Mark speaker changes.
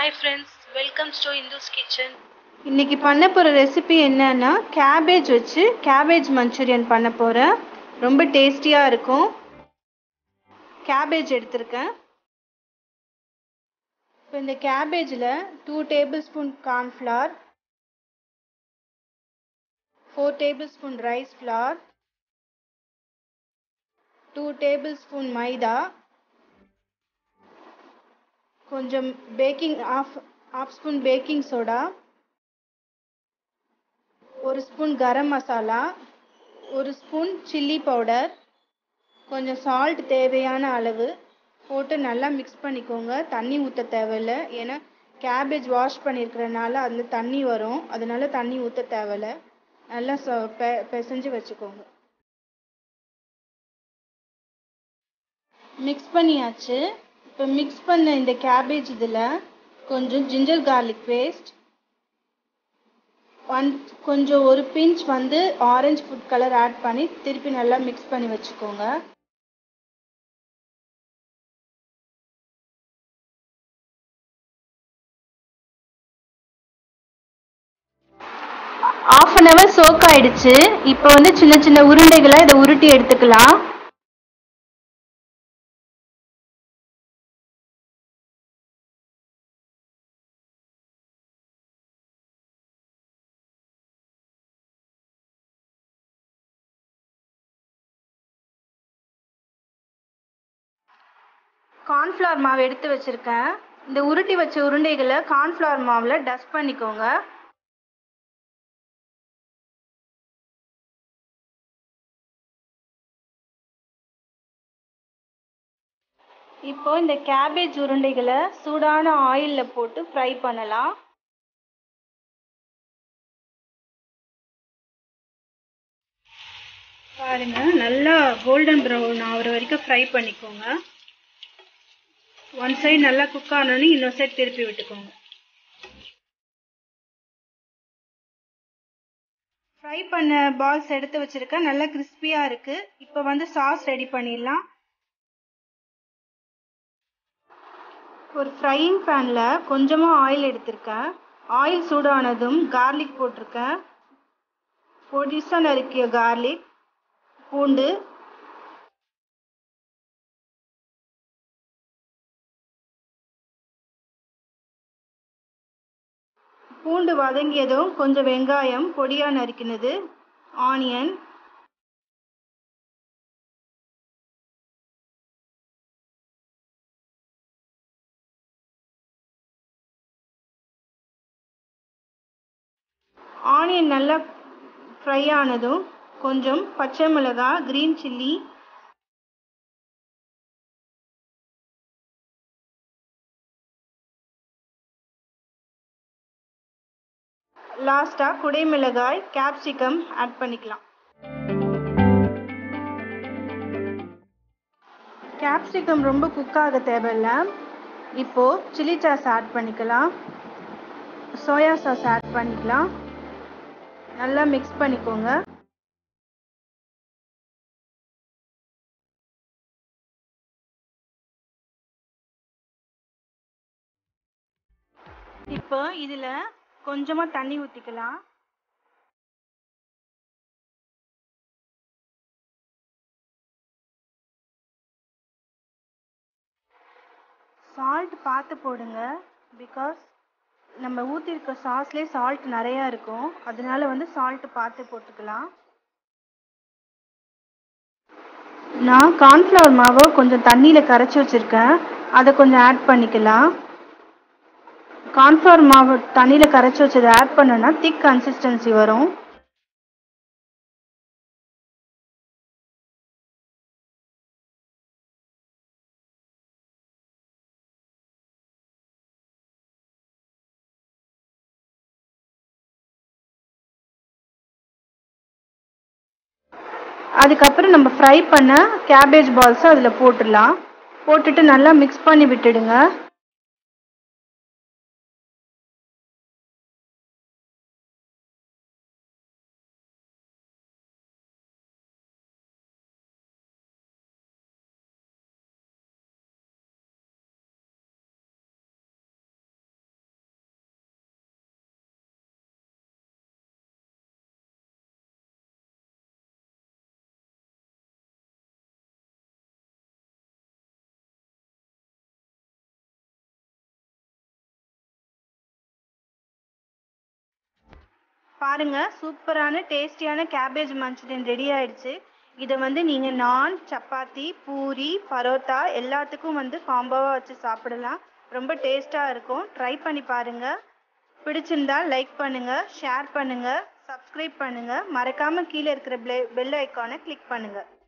Speaker 1: hi friends welcomes to Indu's kitchen
Speaker 2: இன்னைக்கு பண்ண போகிற ரெசிபி என்னன்னா கேபேஜ் வச்சு கேபேஜ் மஞ்சூரியன் பண்ண போகிறேன் ரொம்ப டேஸ்டியாக இருக்கும் கேபேஜ் எடுத்திருக்கேன் இப்போ இந்த கேபேஜில் two table spoon cornflour four table spoon rice flour two table spoon maida கொஞ்சம் baking half half spoon baking soda ஒரு ஸ்பூன் கரம் மசாலா ஒரு ஸ்பூன் சில்லி பவுடர் கொஞ்சம் சால்ட் தேவையான அளவு போட்டு நல்லா மிக்ஸ் பண்ணிக்கோங்க தண்ணி ஊற்ற தேவையில்ல ஏன்னா கேபேஜ் வாஷ் பண்ணியிருக்கிறனால அதில் தண்ணி வரும் அதனால தண்ணி ஊற்ற தேவையில்ல நல்லா சொ பெ பிசைஞ்சு வச்சுக்கோங்க மிக்ஸ் பண்ணியாச்சு இப்போ மிக்ஸ் பண்ண இந்த கேபேஜ் இதில் கொஞ்சம் ஜிஞ்சர் கார்லிக் பேஸ்ட் ஒன் கொஞ்சம் ஒரு பிஞ்ச் வந்து ஆரஞ்சு ஃபுட் கலர் ஆட் பண்ணி திருப்பி நல்லா மிக்ஸ் பண்ணி வச்சுக்கோங்க ஆஃப் அன் ஹவர் சோக் ஆயிடுச்சு இப்போ வந்து சின்ன சின்ன உருண்டைகளை இதை உருட்டி எடுத்துக்கலாம் கார்ன்ஃப்ளவர் மாவு எடுத்து வச்சுருக்கேன் இந்த உருட்டி வச்ச உருண்டைகளை கார்ன்ஃப்ளவர் மாவில் டஸ்ட் பண்ணிக்கோங்க இப்போ இந்த கேபேஜ் உருண்டைகளை சூடான ஆயிலில் போட்டு ஃப்ரை பண்ணலாம் பாருங்க நல்லா கோல்டன் ப்ரௌன் ஆகிற வரைக்கும் ஃப்ரை பண்ணிக்கோங்க ஒன் சைடு நல்லா குக் ஆனோன்னு இன்னொரு சைடு திருப்பி விட்டுக்கோங்க ஃப்ரை பண்ண பால்ஸ் எடுத்து வச்சிருக்கேன் நல்லா கிறிஸ்பியாக இருக்கு இப்போ வந்து சாஸ் ரெடி பண்ணிடலாம் ஒரு ஃப்ரையிங் பேனில் கொஞ்சமாக ஆயில் எடுத்திருக்கேன் ஆயில் சூடானதும் கார்லிக் போட்டிருக்கேன் பொடிசாக நறுக்கிய கார்லிக் பூண்டு பூண்டு வதங்கியதும் கொஞ்சம் வெங்காயம் பொடியாக நறுக்கினது ஆனியன் ஆனியன் நல்லா ஃப்ரை ஆனதும் கொஞ்சம் பச்சை மிளகாய் க்ரீன் சில்லி லாஸ்ட்டாக குடைமிளகாய் கேப்சிகம் ஆட் பண்ணிக்கலாம் கேப்சிகம் ரொம்ப குக் ஆக தேவையில்ல இப்போது சில்லி சாஸ் ஆட் பண்ணிக்கலாம் சோயா சாஸ் ஆட் பண்ணிக்கலாம் நல்லா மிக்ஸ் பண்ணிக்கோங்க இப்போ இதில் கொஞ்சமாக தண்ணி ஊற்றிக்கலாம் சால்ட் பார்த்து போடுங்க பிகாஸ் நம்ம ஊற்றிருக்க சாஸ்லேயே சால்ட் நிறையா இருக்கும் அதனால வந்து சால்ட் பார்த்து போட்டுக்கலாம் நான் கார்ன்ஃப்ளவர் மாவை கொஞ்சம் தண்ணியில் கரைச்சி வச்சுருக்கேன் அதை கொஞ்சம் ஆட் பண்ணிக்கலாம் கார்ன்ஃப்ளவர் மாவு தண்ணியில் கரைச்சி வச்சதை ஆட் பண்ணோன்னா திக் கன்சிஸ்டன்சி வரும் அதுக்கப்புறம் நம்ம ஃப்ரை பண்ண கேபேஜ் பால்ஸை அதில் போட்டுடலாம் போட்டுட்டு நல்லா மிக்ஸ் பண்ணி விட்டுடுங்க பாருங்க சூப்பரான டேஸ்டியான கேபேஜ் மஞ்சூரியன் ரெடி ஆயிடுச்சு இதை வந்து நீங்கள் நான் சப்பாத்தி பூரி பரோட்டா எல்லாத்துக்கும் வந்து காம்போவாக வச்சு சாப்பிடலாம் ரொம்ப டேஸ்ட்டாக இருக்கும் ட்ரை பண்ணி பாருங்கள் பிடிச்சிருந்தா லைக் பண்ணுங்கள் ஷேர் பண்ணுங்கள் சப்ஸ்கிரைப் பண்ணுங்கள் மறக்காமல் கீழே இருக்கிற பெல் ஐக்கானை கிளிக் பண்ணுங்கள்